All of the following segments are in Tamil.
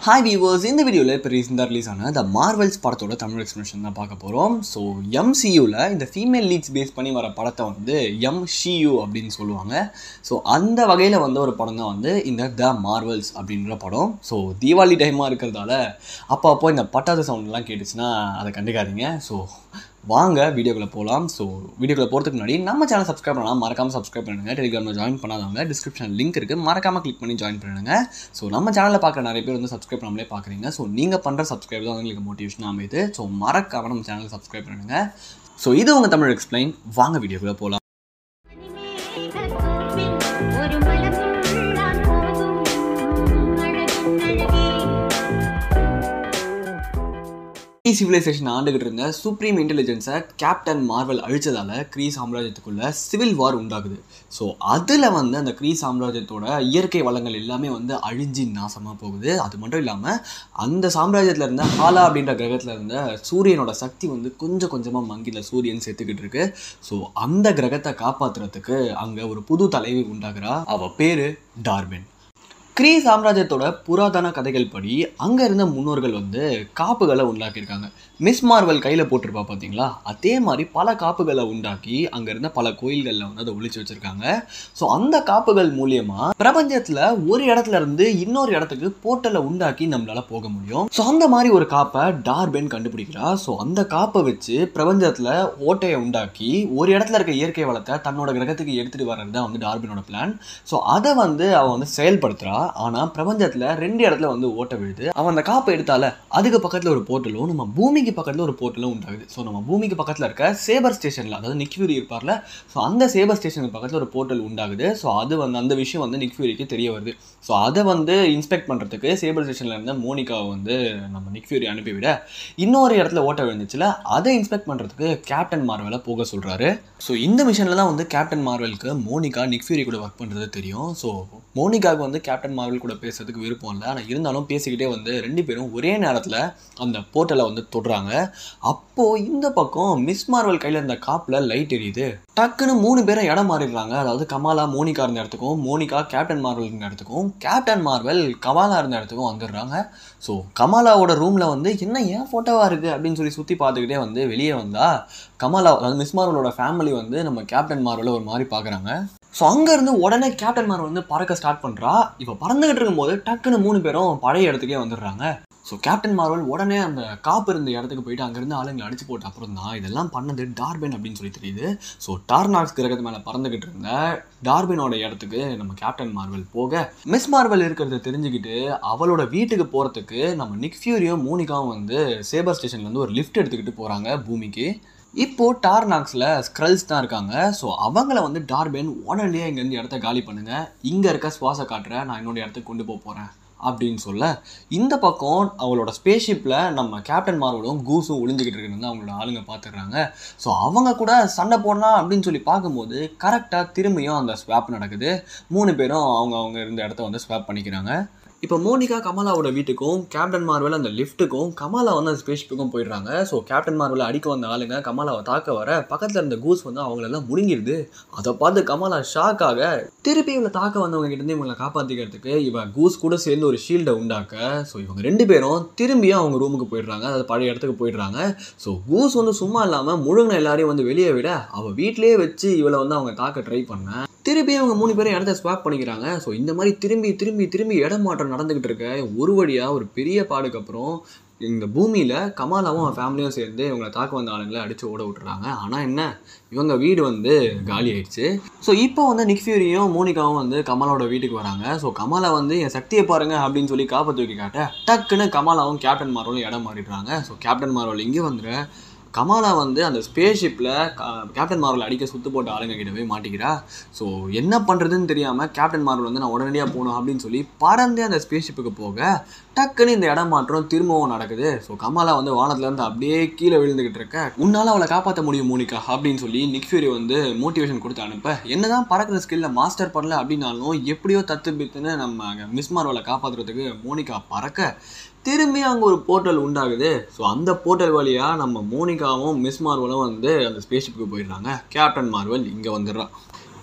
ஹாய் வியூவர்ஸ் இந்த வீடியோவில் இப்போ ரீசெண்டாக ரிலீஸ் ஆன த மார்வல்ஸ் படத்தோட தமிழ் எக்ஸ்பிளேஷன் தான் பார்க்க போகிறோம் ஸோ எம்சியூவில் இந்த ஃபீமேல் லீட்ஸ் பேஸ் பண்ணி வர படத்தை வந்து எம்சியூ அப்படின்னு சொல்லுவாங்க ஸோ அந்த வகையில் வந்த ஒரு படம் தான் வந்து இந்த த மார்வல்ஸ் அப்படின்ற படம் ஸோ தீபாவளி டைமாக இருக்கிறதால அப்போ அப்போ இந்த பட்டாசு சவுண்ட்லாம் கேட்டுச்சுன்னா அதை கண்டுக்காதீங்க ஸோ வாங்க வீடியோக்குள்ளே போகலாம் ஸோ வீடியோக்குள்ளே போகிறதுக்கு முன்னாடி நம்ம சேனல் சப்ஸ்கிரைப் பண்ணலாம் மறக்காமல் சப்ஸ்கிரைப் பண்ணுங்க டெலிகிராமில் ஜாயின் பண்ணாதவங்க டிஸ்கிரிப்ஷன் லிங்க் இருக்குது மறக்காமல் கிளிக் பண்ணி ஜாயின் பண்ணுங்க ஸோ நம்ம சேனலில் பார்க்குற நிறைய பேர் வந்து சப்ஸ்கிரைப் பண்ணாமலே பார்க்குறீங்க ஸோ நீங்கள் பண்ணுற சப்ஸ்கிரைப் தான் உங்களுக்கு மோட்டிவேஷன் அமையுது ஸோ மறக்காமல் நம்ம சேனலை சப்ஸ்கிரைப் பண்ணுங்க ஸோ இது உங்கள் தமிழ் எக்ஸ்பிளைன் வாங்க வீடியோக்குள்ளே போகலாம் ஒரு மலமுள்ளான் போதும் அழகின் அழகே சிவிலைசேஷன் ஆண்டுகிட்டு இருந்த சுப்ரீம் இன்டெலிஜென்ஸை கேப்டன் மார்வல் அழிச்சதால க்ரீ சாம்ராஜ்யத்துக்குள்ள சிவில் வார் உண்டாகுது ஸோ அதில் வந்து அந்த க்ரீ சாம்ராஜ்யத்தோட இயற்கை வளங்கள் எல்லாமே வந்து அழிஞ்சு நாசமாக போகுது அது மட்டும் இல்லாமல் அந்த சாம்ராஜ்யத்தில் இருந்த ஹாலா அப்படின்ற கிரகத்தில் இருந்த சூரியனோட சக்தி வந்து கொஞ்சம் கொஞ்சமாக மங்கில சூரியன் சேர்த்துக்கிட்டு இருக்கு ஸோ அந்த கிரகத்தை காப்பாற்றுறதுக்கு அங்கே ஒரு புது தலைவி உண்டாகிறா அவ பேர் டார்பின் க்ரீ சாம்ராஜ்யத்தோட புராதன கதைகள் படி அங்கே இருந்த முன்னோர்கள் வந்து காப்புகளை உண்டாக்கியிருக்காங்க மிஸ் மார்வல் கையில் போட்டிருப்பா பார்த்தீங்களா அதே மாதிரி பல காப்புகளை உண்டாக்கி அங்கே இருந்த பல கோயில்களில் வந்து அதை ஒழிச்சு வச்சுருக்காங்க ஸோ அந்த காப்புகள் மூலியமாக பிரபஞ்சத்தில் ஒரு இடத்துல இருந்து இன்னொரு இடத்துக்கு போர்ட்டலை உண்டாக்கி நம்மளால போக முடியும் ஸோ அந்த மாதிரி ஒரு காப்பை டார்பென் கண்டுபிடிக்கிறா ஸோ அந்த காப்பை வச்சு பிரபஞ்சத்தில் ஓட்டையை உண்டாக்கி ஒரு இடத்துல இருக்க இயற்கை வளத்தை தன்னோட கிரகத்துக்கு எடுத்துகிட்டு வர்றது தான் வந்து டார்பினோட பிளான் ஸோ அதை வந்து அவன் வந்து செயல்படுத்துறா ஆனால் பிரபஞ்சத்தில் ரெண்டு இடத்துல வந்து ஓட்ட விழுது அவன் அந்த காப்பை எடுத்தால அதுக்கு பக்கத்தில் ஒரு போர்ட்டலும் நம்ம பூமிக்கு பக்கத்தில் ஒரு போர்ட்டலும் உண்டாகுது ஸோ நம்ம பூமிக்கு பக்கத்தில் இருக்க சேபர் ஸ்டேஷனில் அதாவது நிக் ஃபியூரி இருப்பார்ல ஸோ அந்த சேபர் ஸ்டேஷனுக்கு பக்கத்தில் ஒரு போர்ட்டல் உண்டாகுது ஸோ அது வந்து அந்த விஷயம் வந்து நிக் ஃபியூரிக்கு தெரிய வருது ஸோ அதை வந்து இன்ஸ்பெக்ட் பண்ணுறதுக்கு சேபர் ஸ்டேஷனில் இருந்த மோனிகாவை வந்து நம்ம நிக் ஃபியூரி அனுப்பிவிட இன்னொரு இடத்துல ஓட்ட விழுந்துச்சுல அதை இன்ஸ்பெக்ட் பண்ணுறதுக்கு கேப்டன் மார்வலை போக சொல்கிறாரு ஸோ இந்த மிஷனில் தான் வந்து கேப்டன் மார்வலுக்கு மோனிகா நிக் ஃபியூரி கூட ஒர்க் பண்ணுறது தெரியும் ஸோ மோனிகாவுக்கு வந்து கேப்டன் மார்வல் கூட பேசுறதுக்கு விருப்பம் இல்லை ஆனால் இருந்தாலும் பேசிக்கிட்டே வந்து ரெண்டு பேரும் ஒரே நேரத்தில் அந்த போர்ட்டலை வந்து தொடுறாங்க அப்போது இந்த பக்கம் மிஸ் மார்வல் கையில் இருந்த காப்பில் லைட் எரியுது டக்குன்னு மூணு பேரும் இடம் மாறிடுறாங்க அதாவது கமாலா மோனிகா இருந்த இடத்துக்கும் மோனிகா கேப்டன் மார்வல் இருந்த இடத்துக்கும் கேப்டன் மார்வல் கமாலா இருந்த இடத்துக்கும் வந்துடுறாங்க ஸோ கமாலாவோட ரூமில் வந்து என்ன ஏன் ஃபோட்டோவாக இருக்குது அப்படின்னு சொல்லி சுற்றி பார்த்துக்கிட்டே வந்து வெளியே வந்தா கமாலா அதாவது மிஸ் மார்வலோட ஃபேமிலி வந்து நம்ம கேப்டன் மார்வலை ஒரு மாதிரி பார்க்குறாங்க ஸோ அங்கேருந்து உடனே கேப்டன் மார்வல் வந்து பறக்க ஸ்டார்ட் பண்ணுறா இப்போ பறந்துகிட்டு இருக்கும்போது டக்குன்னு மூணு பேரும் பழைய இடத்துக்கே வந்துடுறாங்க ஸோ கேப்டன் மார்வல் உடனே அந்த காப்பு இருந்த இடத்துக்கு போயிட்டு அங்கேருந்து ஆளுங்களை அடிச்சு போட்ட அப்புறம் தான் இதெல்லாம் பண்ணது டார்பென் அப்படின்னு சொல்லி தெரியுது ஸோ டார்னாக்ஸ் கிரகத்து மேலே பறந்துகிட்டு இருந்த டார்பினோட இடத்துக்கு நம்ம கேப்டன் மார்வல் போக மிஸ் மார்வல் இருக்கிறத தெரிஞ்சுக்கிட்டு அவளோட வீட்டுக்கு போகிறதுக்கு நம்ம நிக் ஃபியூரியும் மோனிகாவும் வந்து சேபர் ஸ்டேஷன்லேருந்து ஒரு லிஃப்ட் எடுத்துக்கிட்டு போகிறாங்க பூமிக்கு இப்போ டார்னாக்ஸில் ஸ்க்ரல்ஸ் தான் இருக்காங்க ஸோ அவங்கள வந்து டார்பென் உடனே இங்கேருந்து இடத்த காலி பண்ணுங்க இங்கே இருக்க சுவாச காட்டுற நான் என்னோட இடத்துக்கு கொண்டு போக போகிறேன் அப்படின்னு சொல்ல இந்த பக்கம் அவளோட ஸ்பேஸ்ஷிப்பில் நம்ம கேப்டன் மார்வலும் கூஸும் ஒளிஞ்சுக்கிட்டு இருக்குன்னு அவங்களோட ஆளுங்க பார்த்துடுறாங்க ஸோ அவங்க கூட சண்டை போடலாம் அப்படின்னு சொல்லி பார்க்கும்போது கரெக்டாக திரும்பியும் அந்த ஸ்வாப் நடக்குது மூணு பேரும் அவங்க அவங்க இருந்த இடத்த வந்து ஸ்வாப் பண்ணிக்கிறாங்க இப்போ மோனிகா கமலாவோட வீட்டுக்கும் கேப்டன் மார்வல் அந்த லிஃப்ட்டுக்கும் கமலா வந்து அந்த ஸ்பேஸ்ஷிப்புக்கும் போயிடுறாங்க ஸோ கேப்டன் மார்வல் அடிக்க வந்த ஆளுங்க கமலாவை தாக்க வர பக்கத்தில் இருந்த கூஸ் வந்து அவங்களெல்லாம் முழுங்கிடுது அதை பார்த்து கமலா ஷாக் ஆக திருப்பி இவங்களை தாக்க வந்தவங்க கிட்ட இருந்து இவங்களை காப்பாற்றிக்கிறதுக்கு இவ கூஸ் கூட சேர்ந்து ஒரு ஷீல்டை உண்டாக்க ஸோ இவங்க ரெண்டு பேரும் திரும்பியும் அவங்க ரூமுக்கு போயிடுறாங்க அதாவது பழைய இடத்துக்கு போயிடுறாங்க ஸோ கூஸ் வந்து சும்மா இல்லாமல் முழுங்கின எல்லாரையும் வந்து வெளியே விட அவள் வீட்டிலேயே வச்சு இவளை வந்து அவங்க தாக்க ட்ரை பண்ண திருப்பி அவங்க மூணு பேரும் இடத்த ஸ்வாப் பண்ணிக்கிறாங்க ஸோ இந்த மாதிரி திரும்பி திரும்பி திரும்பி இடம் மாற்றம் நடந்துகிட்டு இருக்க ஒரு வழியாக ஒரு பெரிய பாடுக்கு அப்புறம் இந்த பூமியில் கமாலாவும் அவன் ஃபேமிலியும் சேர்ந்து இவங்களை தாக்க வந்த ஆளுங்களை அடித்து ஓட விட்டுறாங்க ஆனால் என்ன இவங்க வீடு வந்து காலி ஆயிடுச்சு ஸோ இப்போ வந்து நிக் ஃபியூரியும் மோனிகாவும் வந்து கமலாவோட வீட்டுக்கு வராங்க ஸோ கமலா வந்து என் சக்தியை பாருங்க அப்படின்னு சொல்லி காப்ப தூக்கி காட்ட டக்குன்னு கமலாவும் கேப்டன் மார்வலும் இடம் மாறிடுறாங்க ஸோ கேப்டன் மார்வல் இங்கே வந்துட கமாலா வந்து அந்த ஸ்பேஸ்ஷிப்பில் கேப்டன் மார்வல் அடிக்க சுத்து போட்ட ஆளுங்க கிட்ட போய் மாட்டிக்கிறா ஸோ என்ன பண்ணுறதுன்னு தெரியாமல் கேப்டன் மார்வல் வந்து நான் உடனடியாக போகணும் அப்படின்னு சொல்லி பறந்தே அந்த ஸ்பேஸ்ஷிப்புக்கு போக டக்குன்னு இந்த இடம் மாற்றம் திரும்பவும் நடக்குது ஸோ கமாலா வந்து வானத்துலேருந்து அப்படியே கீழே விழுந்துகிட்டு இருக்க உன்னால் அவளை காப்பாற்ற முடியும் மோனிகா அப்படின்னு சொல்லி நிக் ஃபியூரி வந்து மோட்டிவேஷன் கொடுத்து அனுப்ப என்னதான் பறக்கிற ஸ்கில்ல மாஸ்டர் பண்ணல அப்படின்னாலும் எப்படியோ தத்து பித்துன்னு நம்ம மிஸ் மார்வலை காப்பாற்றுறதுக்கு மோனிகா பறக்க திரும்பி அங்கே ஒரு போர்ட்டல் உண்டாகுது ஸோ அந்த போர்ட்டல் வழியாக நம்ம மோனிகாவும் மிஸ் மார்வலும் வந்து அந்த ஸ்பேஸ்ஷிப்புக்கு போயிடுறாங்க கேப்டன் மார்வல் இங்கே வந்துடுறான்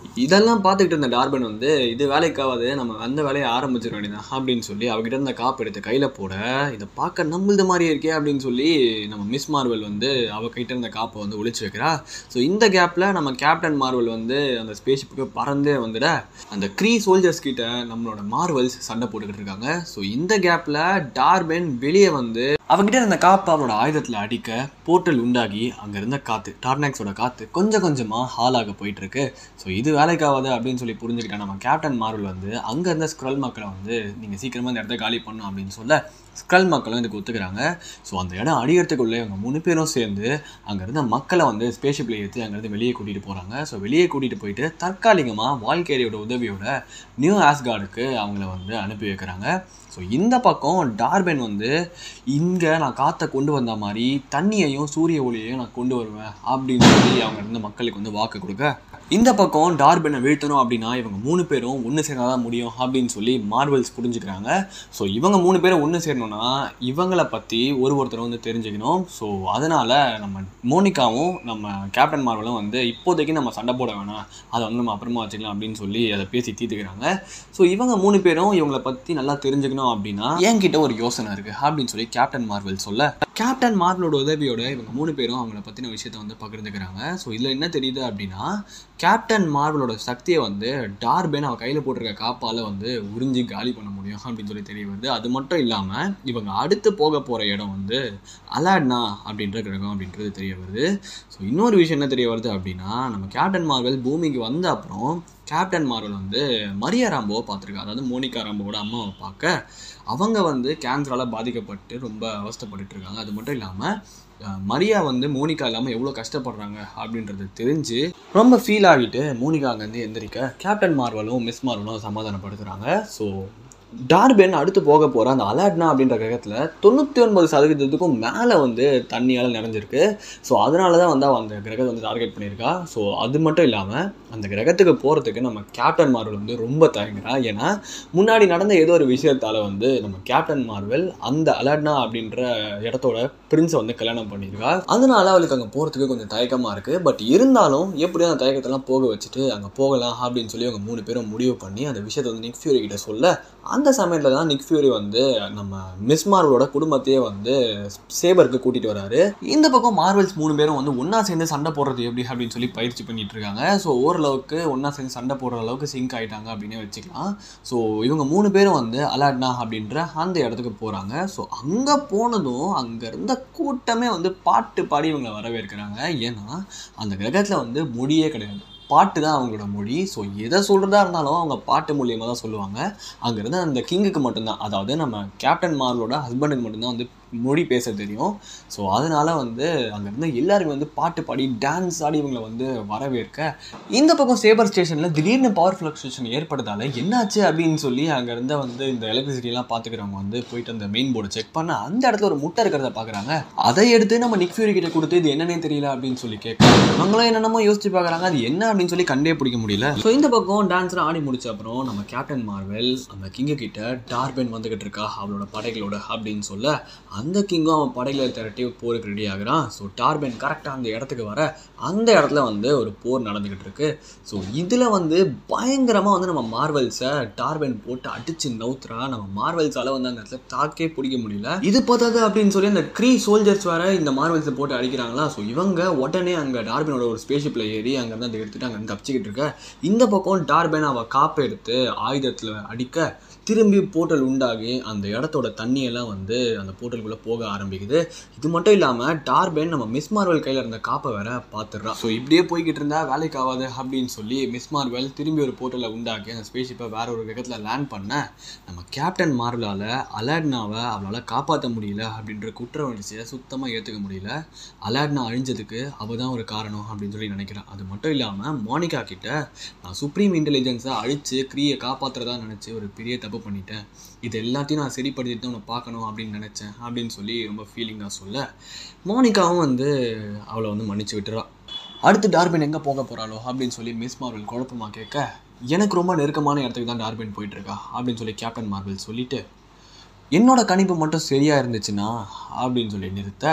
இதெல்லாம் பார்த்துக்கிட்டு இருந்த டார்பன் வந்து இது வேலைக்காவது நம்ம அந்த வேலையை ஆரம்பிச்சிட வேண்டியதான் அப்படின்னு சொல்லி அவகிட்ட இருந்த காப்பு எடுத்து கையில் போட இதை பார்க்க நம்மளது மாதிரியே இருக்கே அப்படின்னு சொல்லி நம்ம மிஸ் மார்வல் வந்து அவகிட்ட இருந்த காப்பை வந்து ஒளிச்சு வைக்கிறா ஸோ இந்த கேப்பில் நம்ம கேப்டன் மார்வல் வந்து அந்த ஸ்பேஸ்ஷிப்புக்கு பறந்தே வந்துட அந்த க்ரீ சோல்ஜர்ஸ் கிட்ட நம்மளோட மார்வல்ஸ் சண்டை போட்டுக்கிட்டு இருக்காங்க ஸோ இந்த கேப்பில் டார்பென் வெளியே வந்து அவகிட்ட இருந்த காப்பு அவனோட ஆயுதத்தில் அடிக்க போர்ட்டல் உண்டாகி அங்கே இருந்த காற்று டார்னாக்ஸோட காற்று கொஞ்சம் கொஞ்சமாக ஹாலாக போயிட்டு இருக்கு ஸோ இது வேலைக்காவது அப்படின்னு சொல்லி புரிஞ்சுக்கிட்ட நம்ம கேப்டன் மார்வல் வந்து அங்கே இருந்த ஸ்க்ரல் மக்களை வந்து நீங்கள் சீக்கிரமாக இந்த இடத்த காலி பண்ணணும் அப்படின்னு சொல்ல ஸ்க்ரல் மக்களும் இதுக்கு ஒத்துக்கிறாங்க ஸோ அந்த இடம் அடிக்கிறதுக்குள்ளே இவங்க மூணு பேரும் சேர்ந்து அங்கே இருந்த மக்களை வந்து ஸ்பேஸ்ஷிப்பில் ஏற்றி அங்கேருந்து வெளியே கூட்டிகிட்டு போகிறாங்க ஸோ வெளியே கூட்டிகிட்டு போயிட்டு தற்காலிகமாக வால்கேரியோட உதவியோட நியூ ஆஸ்கார்டுக்கு அவங்கள வந்து அனுப்பி வைக்கிறாங்க ஸோ இந்த பக்கம் டார்பென் வந்து இங்கே நான் காற்றை கொண்டு வந்த மாதிரி தண்ணியையும் சூரிய ஒளியையும் நான் கொண்டு வருவேன் அப்படின்னு சொல்லி அவங்க இருந்த மக்களுக்கு வந்து வாக்கு கொடுக்க இந்த பக்கம் டார்பெனை வீழ்த்தணும் அப்படின்னா இவங்க மூணு பேரும் ஒன்று சேர்ந்தா தான் முடியும் அப்படின்னு சொல்லி மார்வல்ஸ் புரிஞ்சுக்கிறாங்க ஸோ இவங்க மூணு பேரும் ஒன்று சேரணும்னா இவங்களை பற்றி ஒரு ஒருத்தரும் வந்து தெரிஞ்சுக்கணும் ஸோ அதனால் நம்ம மோனிகாவும் நம்ம கேப்டன் மார்வலும் வந்து இப்போதைக்கு நம்ம சண்டை போட வேணாம் அதை வந்து நம்ம அப்புறமா வச்சுக்கலாம் அப்படின்னு சொல்லி அதை பேசி தீர்த்துக்கிறாங்க ஸோ இவங்க மூணு பேரும் இவங்களை பற்றி நல்லா தெரிஞ்சுக்கணும் அப்படின்னா என்கிட்ட ஒரு யோசனை இருக்குது அப்படின்னு சொல்லி கேப்டன் மார்வல் சொல்ல கேப்டன் மார்வலோட உதவியோட இவங்க மூணு பேரும் அவங்கள பற்றின விஷயத்த வந்து பகிர்ந்துக்கிறாங்க ஸோ இதில் என்ன தெரியுது அப்படின்னா கேப்டன் மார்வலோட சக்தியை வந்து டார்பென் அவ கையில் போட்டிருக்க காப்பால் வந்து உறிஞ்சி காலி பண்ண முடியும் அப்படின்னு சொல்லி தெரிய வருது அது மட்டும் இல்லாமல் இவங்க அடுத்து போக போகிற இடம் வந்து அலாட்னா அப்படின்ற கிரகம் அப்படின்றது தெரிய வருது ஸோ இன்னொரு விஷயம் என்ன தெரிய வருது அப்படின்னா நம்ம கேப்டன் மார்வல் பூமிக்கு வந்த அப்புறம் கேப்டன் மார்வல் வந்து மரியா ராம்போவை பார்த்துருக்கா அதாவது மோனிகா ராம்போவோட அம்மாவை பார்க்க அவங்க வந்து கேன்சரால் பாதிக்கப்பட்டு ரொம்ப அவஸ்தைப்பட்டுட்டு இருக்காங்க அது மட்டும் இல்லாமல் அஹ், மரியா வந்து மோனிகா இல்லாமல் எவ்வளோ கஷ்டப்படுறாங்க அப்படின்றது தெரிஞ்சு ரொம்ப ஃபீல் ஆகிட்டு மோனிகா அங்கேருந்து எந்திரிக்க கேப்டன் மார்வலும் மிஸ் மார்வலும் சமாதானப்படுத்துகிறாங்க ஸோ டார்பென் அடுத்து போக போகிற அந்த அலாட்னா அப்படின்ற கிரகத்தில் தொண்ணூற்றி ஒன்பது சதவீதத்துக்கும் மேலே வந்து தண்ணியால் நிறைஞ்சிருக்கு ஸோ அதனால தான் வந்து அவன் அந்த கிரகத்தை வந்து டார்கெட் பண்ணியிருக்கா ஸோ அது மட்டும் இல்லாமல் அந்த கிரகத்துக்கு போகிறதுக்கு நம்ம கேப்டன் மார்வல் வந்து ரொம்ப தயங்குறா ஏன்னா முன்னாடி நடந்த ஏதோ ஒரு விஷயத்தால் வந்து நம்ம கேப்டன் மார்வல் அந்த அலாட்னா அப்படின்ற இடத்தோட பிரின்ஸை வந்து கல்யாணம் பண்ணியிருக்கா அதனால அவளுக்கு அங்கே போகிறதுக்கு கொஞ்சம் தயக்கமாக இருக்குது பட் இருந்தாலும் எப்படியும் அந்த தயக்கத்தெல்லாம் போக வச்சுட்டு அங்கே போகலாம் அப்படின்னு சொல்லி அவங்க மூணு பேரும் முடிவு பண்ணி அந்த விஷயத்தை வந்து நிக் ஃபியூரி கிட்ட சொல்ல அந்த சமயத்தில் தான் நிக் ஃபியூரி வந்து நம்ம மிஸ் மார்வலோட குடும்பத்தையே வந்து சேபருக்கு கூட்டிகிட்டு வராரு இந்த பக்கம் மார்வல்ஸ் மூணு பேரும் வந்து ஒன்றா சேர்ந்து சண்டை போடுறது எப்படி அப்படின்னு சொல்லி பயிற்சி பண்ணிட்டு இருக்காங்க ஸோ ஓரளவுக்கு ஒன்றா சேர்ந்து சண்டை போடுற அளவுக்கு சிங்க் ஆகிட்டாங்க அப்படின்னே வச்சுக்கலாம் ஸோ இவங்க மூணு பேரும் வந்து அலாட்னா அப்படின்ற அந்த இடத்துக்கு போகிறாங்க ஸோ அங்கே போனதும் அங்கே இருந்த கூட்டமே வந்து பாட்டு பாடி இவங்களை வரவேற்கிறாங்க ஏன்னா அந்த கிரகத்தில் வந்து முடியே கிடையாது பாட்டு தான் அவங்களோட மொழி ஸோ எதை சொல்கிறதா இருந்தாலும் அவங்க பாட்டு மூலியமாக தான் சொல்லுவாங்க அங்கேருந்து அந்த கிங்குக்கு மட்டும்தான் அதாவது நம்ம கேப்டன் மார்வலோட ஹஸ்பண்டுக்கு மட்டும்தான் வந்து மொழி பேச தெரியும் ஸோ அதனால வந்து அங்கேருந்து எல்லாருமே வந்து பாட்டு பாடி டான்ஸ் ஆடி இவங்களை வந்து வரவேற்க இந்த பக்கம் சேபர் ஸ்டேஷனில் திடீர்னு பவர் ஃப்ளக்சுவேஷன் ஏற்பட்டதால என்னாச்சு அப்படின்னு சொல்லி அங்கேருந்து வந்து இந்த எலக்ட்ரிசிட்டிலாம் பார்த்துக்கிறவங்க வந்து போயிட்டு அந்த மெயின் போர்டை செக் பண்ண அந்த இடத்துல ஒரு முட்டை இருக்கிறத பார்க்குறாங்க அதை எடுத்து நம்ம நிக் ஃபியூரி கிட்ட கொடுத்து இது என்னன்னே தெரியல அப்படின்னு சொல்லி கேட்க அவங்களும் என்னென்னமோ யோசிச்சு பார்க்குறாங்க அது என்ன அப்படின்னு சொல்லி கண்டே பிடிக்க முடியல ஸோ இந்த பக்கம் டான்ஸ்லாம் ஆடி முடிச்ச அப்புறம் நம்ம கேப்டன் மார்வெல் அந்த கிங்கு கிட்ட டார்பென் வந்துகிட்டு இருக்கா அவளோட படைகளோட அப்படின்னு சொல்ல அந்த கிங்கும் அவன் படைகளை திரட்டி போருக்கு ரெடி ஆகுறான் ஸோ டார்பென் கரெக்டாக அந்த இடத்துக்கு வர அந்த இடத்துல வந்து ஒரு போர் நடந்துக்கிட்டு இருக்கு ஸோ இதில் வந்து பயங்கரமாக வந்து நம்ம மார்வல்ஸை டார்பென் போட்டு அடிச்சு நவுத்துறா நம்ம மார்வல்ஸால் வந்து அந்த இடத்துல தாக்கே பிடிக்க முடியல இது பார்த்தது அப்படின்னு சொல்லி அந்த க்ரீ சோல்ஜர்ஸ் வேற இந்த மார்வல்ஸை போட்டு அடிக்கிறாங்களா ஸோ இவங்க உடனே அங்கே டார்பெனோட ஒரு ஸ்பேஸ்ஷிப்பில் ஏறி அங்கேருந்து அதை எடுத்துட்டு அங்கே தப்பிச்சுக்கிட்டு இருக்க இந்த பக்கம் டார்பென் அவள் காப்பை எடுத்து ஆயுதத்தில் அடிக்க திரும்பி போர்ட்டல் உண்டாகி அந்த இடத்தோட தண்ணியெல்லாம் வந்து அந்த போர்ட்டலுக்குள்ளே போக ஆரம்பிக்குது இது மட்டும் இல்லாமல் டார்பென் நம்ம மிஸ் மார்வல் கையில் இருந்த காப்பை வேற பார்த்துடுறா ஸோ இப்படியே போய்கிட்டு இருந்தா வேலைக்கு ஆகாது அப்படின்னு சொல்லி மிஸ் மார்வல் திரும்பி ஒரு போர்ட்டலை உண்டாக்கி அந்த ஸ்பேஸ்ஷிப்பை வேற ஒரு கிரகத்தில் லேண்ட் பண்ண நம்ம கேப்டன் மார்வலால் அலாட்னாவை அவளால் காப்பாற்ற முடியல அப்படின்ற குற்ற உணர்ச்சியை சுத்தமாக ஏற்றுக்க முடியல அலாட்னா அழிஞ்சதுக்கு அவள் தான் ஒரு காரணம் அப்படின்னு சொல்லி நினைக்கிறேன் அது மட்டும் இல்லாமல் மோனிகா கிட்ட நான் சுப்ரீம் இன்டெலிஜென்ஸை அழித்து க்ரீயை காப்பாற்றுறதா நினச்சி ஒரு பெரிய தப்பு பண்ணிட்டேன் இது எல்லாத்தையும் நான் சரிப்படுத்திட்டு உன்னை பார்க்கணும் அப்படின்னு நினச்சேன் அப்படின்னு சொல்லி ரொம்ப ஃபீலிங்காக சொல்ல மோனிகாவும் வந்து அவளை வந்து மன்னிச்சு விட்டுறா அடுத்து டார்பின் எங்கே போக போகிறாளோ அப்படின்னு சொல்லி மிஸ் மார்வல் குழப்பமா கேட்க எனக்கு ரொம்ப நெருக்கமான இடத்துக்கு தான் டார்பின் போயிட்டு இருக்கா அப்படின்னு சொல்லி கேப்டன் மார்வல் சொல்லிட்டு என்னோட கணிப்பு மட்டும் சரியாக இருந்துச்சுன்னா அப்படின்னு சொல்லி நிறுத்த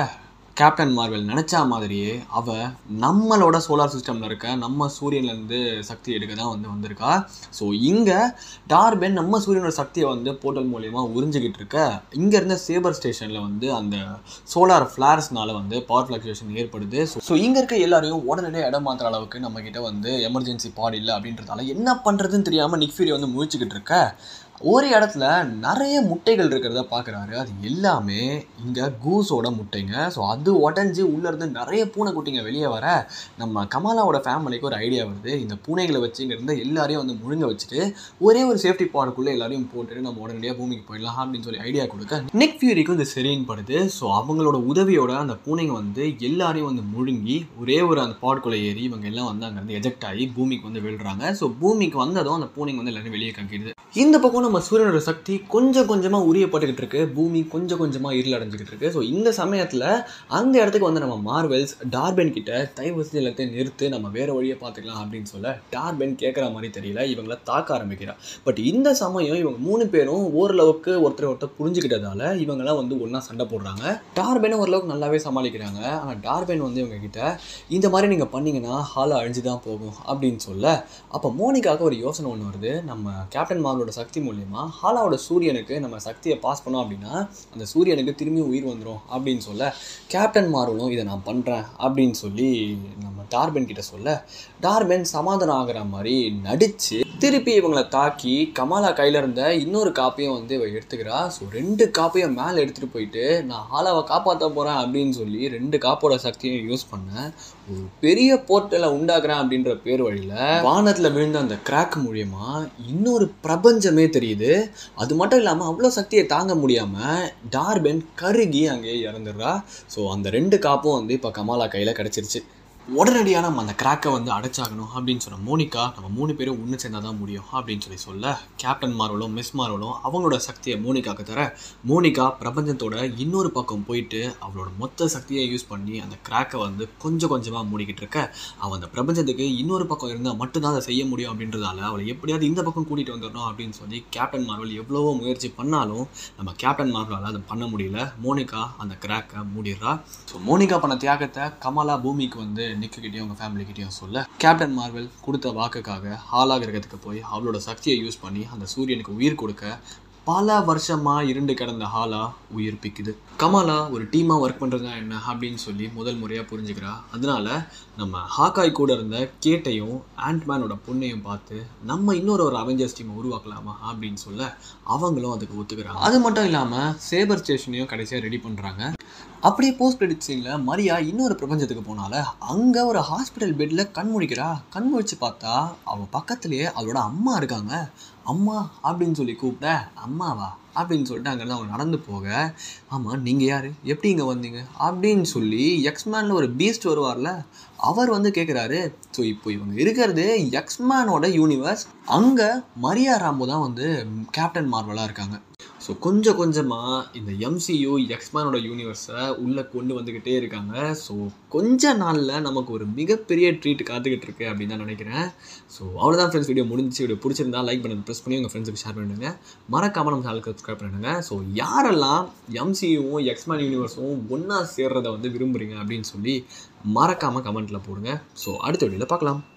கேப்டன் மார்வெல் நினச்சா மாதிரியே அவ நம்மளோட சோலார் சிஸ்டமில் இருக்க நம்ம சூரியன்லேருந்து சக்தி எடுக்க தான் வந்து வந்திருக்கா ஸோ இங்கே டார்பென் நம்ம சூரியனோட சக்தியை வந்து போர்ட்டல் மூலயமா உறிஞ்சிக்கிட்டு இருக்க இங்கே இருந்த சேபர் ஸ்டேஷனில் வந்து அந்த சோலார் ஃப்ளார்ஸ்னால வந்து பவர் ஃப்ளக்சுவேஷன் ஏற்படுது ஸோ இங்கே இருக்க எல்லாரையும் உடனடியாக இடம் மாற்றுற அளவுக்கு நம்ம கிட்ட வந்து எமர்ஜென்சி பாட் இல்லை அப்படின்றதால என்ன பண்ணுறதுன்னு தெரியாமல் நிக் ஃபியூரி வந்து முழிச்சுக்கிட்டு இருக்க ஒரு இடத்துல நிறைய முட்டைகள் இருக்கிறத பார்க்குறாரு அது எல்லாமே இங்கே கூஸோட முட்டைங்க ஸோ அது உடஞ்சி உள்ளேருந்து நிறைய பூனைக்குட்டிங்க வெளியே வர நம்ம கமாலாவோட ஃபேமிலிக்கு ஒரு ஐடியா வருது இந்த பூனைகளை வச்சு இங்கே இருந்த எல்லாரையும் வந்து முழுங்க வச்சுட்டு ஒரே ஒரு சேஃப்டி பாடுக்குள்ளே எல்லாரையும் போட்டுட்டு நம்ம உடனடியாக பூமிக்கு போயிடலாம் அப்படின்னு சொல்லி ஐடியா கொடுக்க நெக் ஃபியூரிக்கும் இது சரின்னு படுது ஸோ அவங்களோட உதவியோட அந்த பூனைங்க வந்து எல்லாரையும் வந்து முழுங்கி ஒரே ஒரு அந்த பாடுக்குள்ளே ஏறி இவங்க எல்லாம் வந்து அங்கேருந்து எஜெக்ட் ஆகி பூமிக்கு வந்து விழுறாங்க ஸோ பூமிக்கு வந்ததும் அந்த பூனைங்க வந்து எல்லாரும் வெளியே கக்கிடுது இந்த பக்கம் நம்ம சூரியனோட சக்தி கொஞ்சம் கொஞ்சமாக உரியப்பட்டுக்கிட்டு இருக்கு பூமி கொஞ்சம் கொஞ்சமாக இருள் அடைஞ்சிக்கிட்டு இருக்கு ஸோ இந்த சமயத்தில் அந்த இடத்துக்கு வந்து நம்ம மார்வெல்ஸ் டார்பென் கிட்ட தயவு செஞ்சு எல்லாத்தையும் நிறுத்து நம்ம வேற வழியை பார்த்துக்கலாம் அப்படின்னு சொல்ல டார்பென் கேட்குற மாதிரி தெரியல இவங்கள தாக்க ஆரம்பிக்கிறா பட் இந்த சமயம் இவங்க மூணு பேரும் ஓரளவுக்கு ஒருத்தர் ஒருத்தர் புரிஞ்சுக்கிட்டதால இவங்கெல்லாம் வந்து ஒன்றா சண்டை போடுறாங்க டார்பெனை ஓரளவுக்கு நல்லாவே சமாளிக்கிறாங்க ஆனால் டார்பென் வந்து இவங்க கிட்ட இந்த மாதிரி நீங்கள் பண்ணீங்கன்னா ஹாலை அழிஞ்சு தான் போகும் அப்படின்னு சொல்ல அப்போ மோனிக்காக ஒரு யோசனை ஒன்று வருது நம்ம கேப்டன் மார்வலோட சக்தி மூலியமா ஹாலாவோட சூரியனுக்கு நம்ம சக்தியை பாஸ் பண்ணோம் அப்படின்னா அந்த சூரியனுக்கு திரும்பி உயிர் வந்துடும் அப்படின்னு சொல்ல கேப்டன் மார்வலும் இதை நான் பண்ணுறேன் அப்படின்னு சொல்லி நம்ம டார்பென் கிட்ட சொல்ல டார்பென் சமாதானம் ஆகிற மாதிரி நடித்து திருப்பி இவங்களை தாக்கி கமாலா கையில் இருந்த இன்னொரு காப்பையும் வந்து இவ எடுத்துக்கிறா ஸோ ரெண்டு காப்பையும் மேலே எடுத்துகிட்டு போயிட்டு நான் ஹாலாவை காப்பாற்ற போகிறேன் அப்படின்னு சொல்லி ரெண்டு காப்போட சக்தியும் யூஸ் பண்ணேன் ஒரு பெரிய போர்ட்டலை உண்டாக்குறேன் அப்படின்ற பேர் வழியில் வானத்தில் விழுந்த அந்த கிராக் மூலியமா இன்னொரு பிரபஞ்சமே தெரியுது அது மட்டும் இல்லாமல் அவ்வளோ சக்தியை தாங்க முடியாமல் டார்பென் கருகி அங்கேயே இறந்துடுறா ஸோ அந்த ரெண்டு காப்பும் வந்து இப்போ கமாலா கையில் கிடச்சிருச்சு உடனடியாக நம்ம அந்த கிராக்கை வந்து அடைச்சாகணும் அப்படின்னு சொன்ன மோனிகா நம்ம மூணு பேரும் ஒன்று சேர்ந்தால் தான் முடியும் அப்படின்னு சொல்லி சொல்ல கேப்டன் மார்வலும் மிஸ் மார்வலும் அவங்களோட சக்தியை மோனிகாக்கு தர மோனிகா பிரபஞ்சத்தோட இன்னொரு பக்கம் போயிட்டு அவளோட மொத்த சக்தியை யூஸ் பண்ணி அந்த கிராக்கை வந்து கொஞ்சம் கொஞ்சமாக மூடிக்கிட்டு இருக்க அவன் அந்த பிரபஞ்சத்துக்கு இன்னொரு பக்கம் இருந்தால் மட்டும்தான் அதை செய்ய முடியும் அப்படின்றதால அவளை எப்படியாவது இந்த பக்கம் கூட்டிகிட்டு வந்துடணும் அப்படின்னு சொல்லி கேப்டன் மார்வல் எவ்வளவோ முயற்சி பண்ணாலும் நம்ம கேப்டன் மார்வலால் அதை பண்ண முடியல மோனிகா அந்த கிராக்கை மூடிடுறா ஸோ மோனிகா பண்ண தியாகத்தை கமலா பூமிக்கு வந்து நிக்கிட்டையும் அவங்க ஃபேமிலிக்கிட்டையும் சொல்ல கேப்டன் மார்வல் கொடுத்த வாக்குக்காக ஹாலா கிரகத்துக்கு போய் அவளோட சக்தியை யூஸ் பண்ணி அந்த சூரியனுக்கு உயிர் கொடுக்க பல வருஷமா இருண்டு கிடந்த ஹாலா உயிர்ப்பிக்குது கமலா ஒரு டீமா ஒர்க் பண்றதா என்ன அப்படின்னு சொல்லி முதல் முறையா புரிஞ்சுக்கிறா அதனால நம்ம ஹாக்காய் கூட இருந்த கேட்டையும் ஆண்ட்மேனோட பொண்ணையும் பார்த்து நம்ம இன்னொரு ஒரு அவெஞ்சர்ஸ் டீமை உருவாக்கலாமா அப்படின்னு சொல்ல அவங்களும் அதுக்கு ஒத்துக்கிறாங்க அது மட்டும் இல்லாம சேபர் ஸ்டேஷனையும் கடைசியா ரெடி பண்றாங்க அப்படியே போஸ்ட் கிரெடிட் சீனில் மரியா இன்னொரு பிரபஞ்சத்துக்கு போனால அங்கே ஒரு ஹாஸ்பிட்டல் பெட்டில் கண் முழிக்கிறா கண் முழிச்சு பார்த்தா அவள் பக்கத்துலேயே அவளோட அம்மா இருக்காங்க அம்மா அப்படின்னு சொல்லி கூப்பிட்ட அம்மாவா அப்படின்னு சொல்லிட்டு அங்கேருந்து அவங்க நடந்து போக ஆமாம் நீங்கள் யார் எப்படி இங்கே வந்தீங்க அப்படின்னு சொல்லி எக்ஸ்மேனில் ஒரு பீஸ்ட் வருவார்ல அவர் வந்து கேட்குறாரு ஸோ இப்போ இவங்க இருக்கிறது எக்ஸ்மேனோட யூனிவர்ஸ் அங்கே மரியா ராம்போ தான் வந்து கேப்டன் மார்வலாக இருக்காங்க ஸோ கொஞ்சம் கொஞ்சமாக இந்த எம்சியூ எக்ஸ்மேனோட யூனிவர்ஸை உள்ளே கொண்டு வந்துக்கிட்டே இருக்காங்க ஸோ கொஞ்ச நாளில் நமக்கு ஒரு மிகப்பெரிய ட்ரீட் காத்துக்கிட்டு இருக்கு அப்படின்னு தான் நினைக்கிறேன் ஸோ அவ்வளோதான் ஃப்ரெண்ட்ஸ் வீடியோ முடிஞ்சு வீடியோ பிடிச்சிருந்தா லைக் பண்ணி ப்ரெஸ் பண்ணி உங்கள் ஃப்ரெண்ட்ஸுக்கு ஷேர் பண்ணிடுங்க மறக்காமல் நம்ம சேனலுக்கு சப்ஸ்கிரைப் பண்ணிடுங்க ஸோ யாரெல்லாம் எம்சியூவும் எக்ஸ்மேன் யூனிவர்ஸும் ஒன்றா சேர்றதை வந்து விரும்புகிறீங்க அப்படின்னு சொல்லி மறக்காமல் கமெண்ட்டில் போடுங்க ஸோ அடுத்த வீடியோவில் பார்க்கலாம்